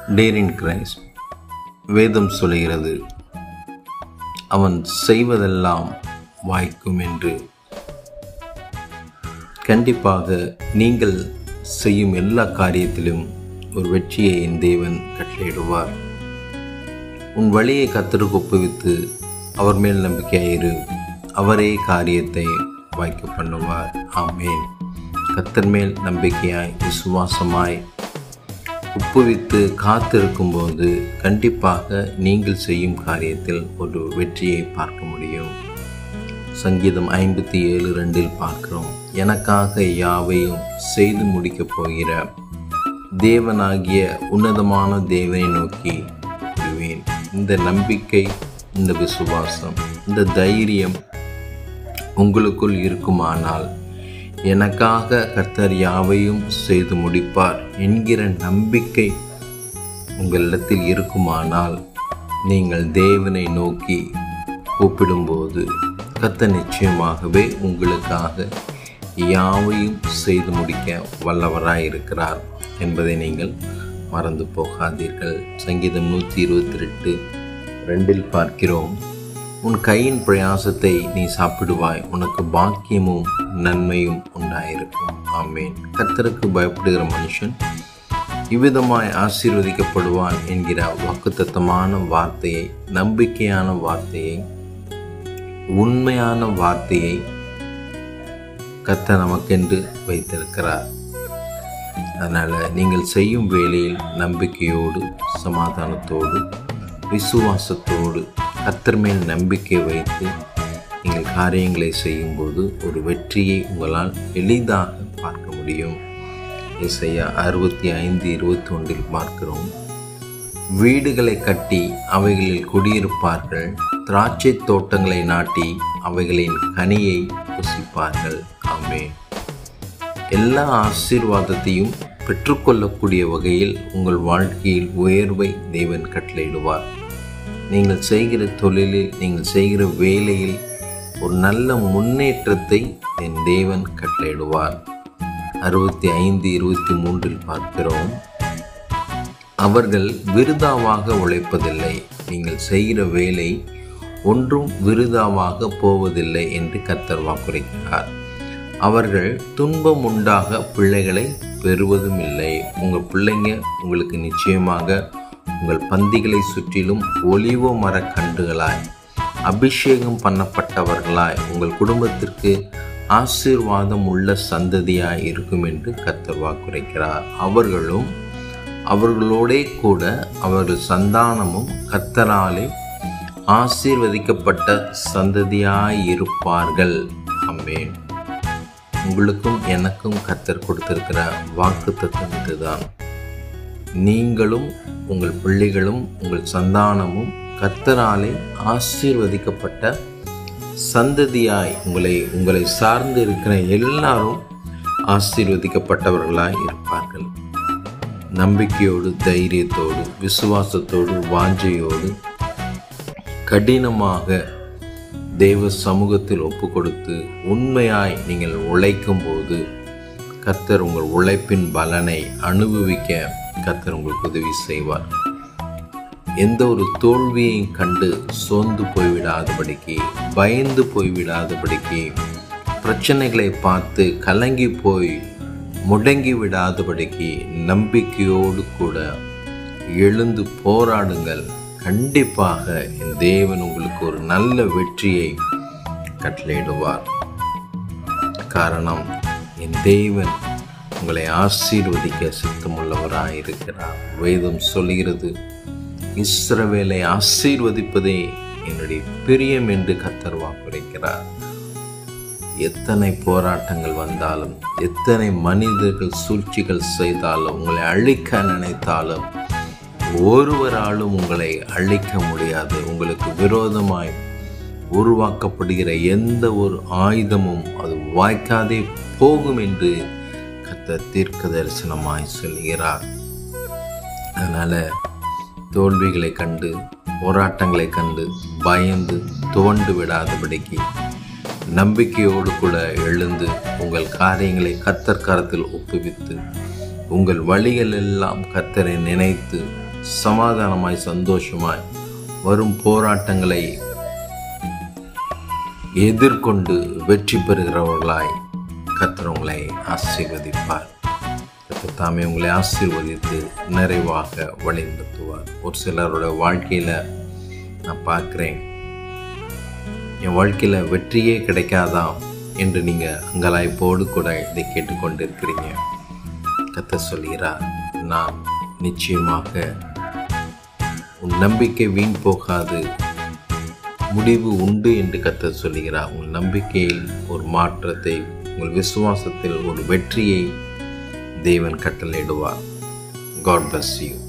டேரின் Christ வேதம் சொல்கிறது அவன் செய்வதெல்லாம் வாய்க்கும் என்று கண்டிப்பாக நீங்கள் செய்யும் எல்லா காரியத்திலும் ஒரு வெற்றியை என் தேவன் கட்டளையிடுவார் உன் வழியை கத்தருக்கு ஒப்புவித்து அவர் மேல் நம்பிக்கையாயிரு அவரே காரியத்தை வாய்க்க பண்ணுவார் ஆமேன் கத்தர் மேல் நம்பிக்கையாய் விசுவாசமாய் ஒப்புவித்து காத்திருக்கும்போது கண்டிப்பாக நீங்கள் செய்யும் காரியத்தில் ஒரு வெற்றியை பார்க்க முடியும் சங்கீதம் ஐம்பத்தி ஏழு ரெண்டில் பார்க்கிறோம் எனக்காக யாவையும் செய்து முடிக்கப் போகிற தேவனாகிய உன்னதமான தேவனை நோக்கி விடுவேன் இந்த நம்பிக்கை இந்த விசுவாசம் இந்த தைரியம் உங்களுக்குள் இருக்குமானால் எனக்காக கர்த்தர் யாவையும் செய்து முடிப்பார் என்கிற நம்பிக்கை உங்களிடத்தில் இருக்குமானால் நீங்கள் தேவனை நோக்கி கூப்பிடும்போது கர்த்தர் நிச்சயமாகவே உங்களுக்காக யாவையும் செய்து முடிக்க வல்லவராய் இருக்கிறார் என்பதை நீங்கள் மறந்து போகாதீர்கள் சங்கீதம் நூற்றி இருபத்தி ரெண்டு ரெண்டில் பார்க்கிறோம் உன் கையின் பிரயாசத்தை நீ சாப்பிடுவாய் உனக்கு பாக்கியமும் நன்மையும் உண்டாயிருக்கும் ஆமேன் கர்த்தருக்கு பயப்படுகிற மனுஷன் இவ்விதமாய் ஆசீர்வதிக்கப்படுவான் என்கிற வாக்குத்தத்தமான வார்த்தையை நம்பிக்கையான வார்த்தையை உண்மையான வார்த்தையை கத்த நமக்கென்று வைத்திருக்கிறார் அதனால் நீங்கள் செய்யும் வேலையில் நம்பிக்கையோடு சமாதானத்தோடு விசுவாசத்தோடு கத்தர் மேல் நம்பிக்கை வைத்து நீங்கள் காரியங்களை செய்யும்போது ஒரு வெற்றியை உங்களால் எளிதாக பார்க்க முடியும் இசையா அறுபத்தி ஐந்து இருபத்தி ஒன்றில் பார்க்கிறோம் வீடுகளை கட்டி அவைகளில் குடியிருப்பார்கள் திராட்சை தோட்டங்களை நாட்டி அவைகளின் கனியை புசிப்பார்கள் ஆமே எல்லா ஆசீர்வாதத்தையும் பெற்றுக்கொள்ளக்கூடிய வகையில் உங்கள் வாழ்க்கையில் உயர்வை தேவன் கட்டளையிடுவார் நீங்கள் செய்கிற தொழிலில் நீங்கள் செய்கிற வேலையில் ஒரு நல்ல முன்னேற்றத்தை என் தேவன் கட்டளையிடுவார் அறுபத்தி ஐந்து இருபத்தி மூன்றில் பார்க்கிறோம் அவர்கள் விருதாவாக உழைப்பதில்லை நீங்கள் செய்கிற வேலை ஒன்றும் விருதாவாக போவதில்லை என்று கத்தர் வாக்குரைக்கிறார் அவர்கள் துன்பம் உண்டாக பிள்ளைகளை பெறுவதும் இல்லை உங்கள் பிள்ளைங்க உங்களுக்கு நிச்சயமாக உங்கள் பந்திகளை சுற்றிலும் ஒலிவ மர கண்டுகளாய் அபிஷேகம் பண்ணப்பட்டவர்களாய் உங்கள் குடும்பத்திற்கு ஆசீர்வாதம் உள்ள சந்ததியாய் இருக்கும் என்று கத்தர் வாக்குரைக்கிறார் அவர்களும் அவர்களோடே கூட அவர்கள் சந்தானமும் கத்தராலே ஆசீர்வதிக்கப்பட்ட சந்ததியாய் இருப்பார்கள் அம்மேன் உங்களுக்கும் எனக்கும் கத்தர் கொடுத்திருக்கிற வாக்கு தத்துவம் இதுதான் நீங்களும் உங்கள் பிள்ளைகளும் உங்கள் சந்தானமும் கத்தராலே ஆசீர்வதிக்கப்பட்ட சந்ததியாய் உங்களை உங்களை சார்ந்து இருக்கிற எல்லாரும் ஆசீர்வதிக்கப்பட்டவர்களாய் இருப்பார்கள் நம்பிக்கையோடு தைரியத்தோடு விசுவாசத்தோடு வாஞ்சையோடு கடினமாக தெய்வ சமூகத்தில் ஒப்பு கொடுத்து உண்மையாய் நீங்கள் உழைக்கும் போது கத்தர் உங்கள் உழைப்பின் பலனை அனுபவிக்க கத்தர் உங்களுக்கு உதவி செய்வார் எந்த ஒரு தோல்வியையும் கண்டு சோர்ந்து போய்விடாதபடிக்கு பயந்து போய்விடாதபடிக்கு பிரச்சனைகளை பார்த்து கலங்கி போய் முடங்கி விடாதபடிக்கு நம்பிக்கையோடு கூட எழுந்து போராடுங்கள் கண்டிப்பாக என் தேவன் உங்களுக்கு ஒரு நல்ல வெற்றியை கட்டளையிடுவார் காரணம் என் தேவன் உங்களை ஆசீர்வதிக்க சித்தமுள்ளவராக இருக்கிறார் வேதம் சொல்கிறது இஸ்ரவேலை ஆசீர்வதிப்பதே என்னுடைய பிரியம் என்று கத்தர் வாக்குரைக்கிறார் எத்தனை போராட்டங்கள் வந்தாலும் எத்தனை மனிதர்கள் சூழ்ச்சிகள் செய்தாலும் உங்களை அழிக்க நினைத்தாலும் ஒருவராலும் உங்களை அழிக்க முடியாது உங்களுக்கு விரோதமாய் உருவாக்கப்படுகிற எந்த ஒரு ஆயுதமும் அது வாய்க்காதே போகும் என்று கத்த தீர்க்க தரிசனமாய் சொல்கிறார் அதனால் தோல்விகளை கண்டு போராட்டங்களை கண்டு பயந்து துவண்டு விடாதபடிக்கு நம்பிக்கையோடு கூட எழுந்து உங்கள் காரியங்களை கத்தர் கரத்தில் ஒப்புவித்து உங்கள் வழிகள் எல்லாம் கத்தரை நினைத்து சமாதானமாய் சந்தோஷமாய் வரும் போராட்டங்களை எதிர்கொண்டு வெற்றி பெறுகிறவர்களாய் கர்த்தர் உங்களை ஆசீர்வதிப்பார் கர்த்தர் தாமே உங்களை ஆசீர்வதித்து நிறைவாக வழிநடத்துவார் ஒரு சிலரோட வாழ்க்கையில் நான் பார்க்குறேன் என் வாழ்க்கையில் வெற்றியே கிடைக்காதா என்று நீங்கள் அங்கலாய்ப்போடு கூட இதை கேட்டுக்கொண்டு இருக்கிறீங்க கத்த சொல்கிறார் நான் நிச்சயமாக உன் நம்பிக்கை வீண் போகாது முடிவு உண்டு என்று கத்த சொல்கிறார் உங்கள் நம்பிக்கையில் ஒரு மாற்றத்தை உங்கள் விசுவாசத்தில் ஒரு வெற்றியை தேவன் கட்டளையிடுவார் காட் bless you